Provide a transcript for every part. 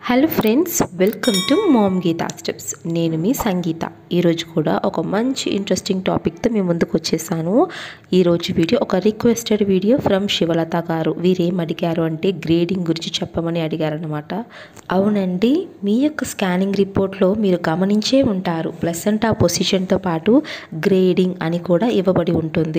hello friends welcome to mom Geetha steps నేను మీ సంగీత ఈరోజు కూడా ఒక మంచి ఇంట్రెస్టింగ్ టాపిక్తో మీ ముందుకు వచ్చేసాను ఈరోజు వీడియో ఒక రిక్వెస్టెడ్ వీడియో ఫ్రమ్ శివలత గారు వీరేం అడిగారు అంటే గ్రేడింగ్ గురించి చెప్పమని అడిగారనమాట అవునండి మీ యొక్క స్కానింగ్ రిపోర్ట్లో మీరు గమనించే ఉంటారు ప్లసెంటా పొజిషన్తో పాటు గ్రేడింగ్ అని కూడా ఇవ్వబడి ఉంటుంది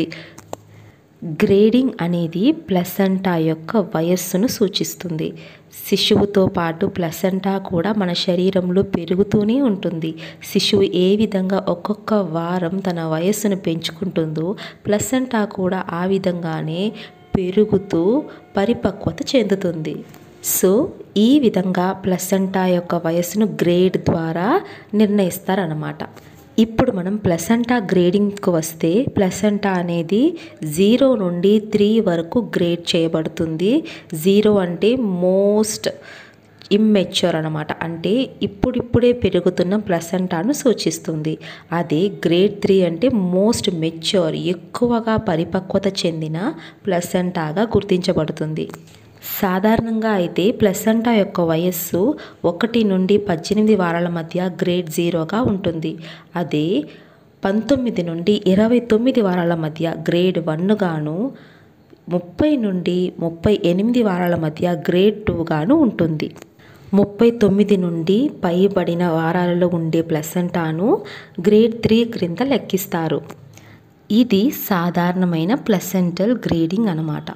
గ్రేడింగ్ అనేది ప్లసెంటా యొక్క వయస్సును సూచిస్తుంది శిశువుతో పాటు ప్లసెంటా కూడా మన శరీరంలో పెరుగుతూనే ఉంటుంది శిశువు ఏ విధంగా ఒక్కొక్క వారం తన వయస్సును పెంచుకుంటుందో ప్లసెంటా కూడా ఆ విధంగానే పెరుగుతూ పరిపక్వత చెందుతుంది సో ఈ విధంగా ప్లసెంటా యొక్క వయస్సును గ్రేడ్ ద్వారా నిర్ణయిస్తారన్నమాట ఇప్పుడు మనం ప్లసెంటా గ్రేడింగ్కి వస్తే ప్లసెంటా అనేది జీరో నుండి త్రీ వరకు గ్రేడ్ చేయబడుతుంది జీరో అంటే మోస్ట్ ఇమ్మెచ్యూర్ అనమాట అంటే ఇప్పుడిప్పుడే పెరుగుతున్న ప్లసెంటాను సూచిస్తుంది అదే గ్రేడ్ త్రీ అంటే మోస్ట్ మెచ్యూర్ ఎక్కువగా పరిపక్వత చెందిన ప్లసెంటాగా గుర్తించబడుతుంది సాధారణంగా అయితే ప్లసెంటా యొక్క వయస్సు ఒకటి నుండి పద్దెనిమిది వారాల మధ్య గ్రేడ్ జీరోగా ఉంటుంది అదే పంతొమ్మిది నుండి ఇరవై తొమ్మిది వారాల మధ్య గ్రేడ్ వన్గాను ముప్పై నుండి ముప్పై ఎనిమిది వారాల మధ్య గ్రేడ్ టూగాను ఉంటుంది ముప్పై తొమ్మిది నుండి పైబడిన వారాలలో ఉండే ప్లసెంటాను గ్రేడ్ త్రీ క్రింద లెక్కిస్తారు ఇది సాధారణమైన ప్లసెంటల్ గ్రేడింగ్ అనమాట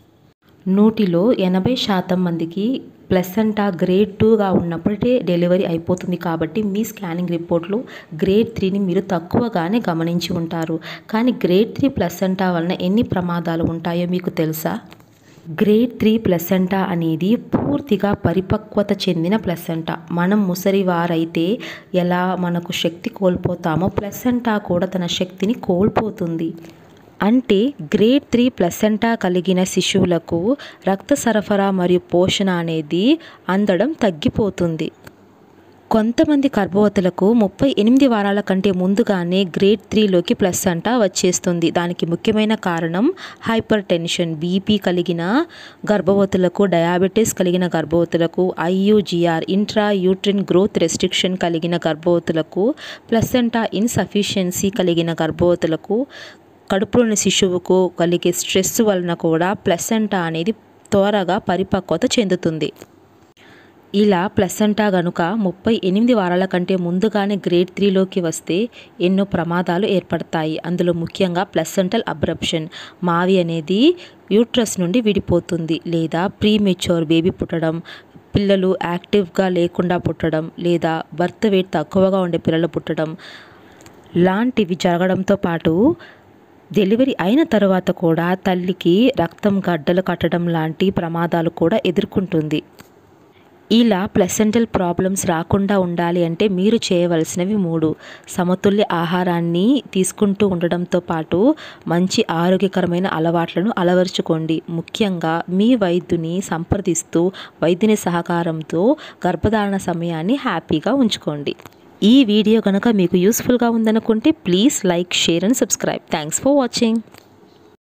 నూటిలో ఎనభై శాతం మందికి ప్లసెంటా గ్రేడ్ టూగా ఉన్నప్పుడే డెలివరీ అయిపోతుంది కాబట్టి మీ స్కానింగ్ రిపోర్ట్లో గ్రేడ్ త్రీని మీరు తక్కువగానే గమనించి ఉంటారు కానీ గ్రేడ్ త్రీ ప్లసెంటా వలన ఎన్ని ప్రమాదాలు ఉంటాయో మీకు తెలుసా గ్రేడ్ త్రీ ప్లసెంటా అనేది పూర్తిగా పరిపక్వత చెందిన ప్లసెంటా మనం ముసరి వారైతే ఎలా మనకు శక్తి కోల్పోతామో ప్లసెంటా కూడా తన శక్తిని కోల్పోతుంది అంటే గ్రేడ్ త్రీ ప్లసెంటా కలిగిన శిశువులకు రక్త సరఫరా మరియు పోషణ అనేది అందడం తగ్గిపోతుంది కొంతమంది గర్భవతులకు ముప్పై ఎనిమిది వారాల కంటే ముందుగానే గ్రేడ్ త్రీలోకి ప్లసెంటా వచ్చేస్తుంది దానికి ముఖ్యమైన కారణం హైపర్ టెన్షన్ బీపీ కలిగిన గర్భవతులకు డయాబెటీస్ కలిగిన గర్భవతులకు IUGR intra uterine growth restriction కలిగిన గర్భవతులకు ప్లసెంటా ఇన్సఫిషియన్సీ కలిగిన గర్భవతులకు కడుపులోని శిశువుకు కలిగే స్ట్రెస్ వలన కూడా ప్లసెంటా అనేది త్వరగా పరిపక్వత చెందుతుంది ఇలా ప్లసెంటా గనుక ముప్పై ఎనిమిది వారాల కంటే ముందుగానే గ్రేడ్ త్రీలోకి వస్తే ఎన్నో ప్రమాదాలు ఏర్పడతాయి అందులో ముఖ్యంగా ప్లసెంటల్ అబ్రప్షన్ మావి అనేది యూట్రస్ నుండి విడిపోతుంది లేదా ప్రీమెచ్యూర్ బేబీ పుట్టడం పిల్లలు యాక్టివ్గా లేకుండా పుట్టడం లేదా బర్త్ వెయిట్ తక్కువగా ఉండే పిల్లలు పుట్టడం లాంటివి జరగడంతో పాటు డెలివరీ అయిన తర్వాత కూడా తల్లికి రక్తం గడ్డలు కట్టడం లాంటి ప్రమాదాలు కూడా ఎదుర్కొంటుంది ఇలా ప్లసెంటల్ ప్రాబ్లమ్స్ రాకుండా ఉండాలి అంటే మీరు చేయవలసినవి మూడు సమతుల్య ఆహారాన్ని తీసుకుంటూ ఉండడంతో పాటు మంచి ఆరోగ్యకరమైన అలవాట్లను అలవరుచుకోండి ముఖ్యంగా మీ వైద్యుని సంప్రదిస్తూ వైద్యుని సహకారంతో గర్భధారణ సమయాన్ని హ్యాపీగా ఉంచుకోండి ఈ వీడియో కనుక మీకు యూస్ఫుల్గా ఉందనుకుంటే please like share and subscribe thanks for watching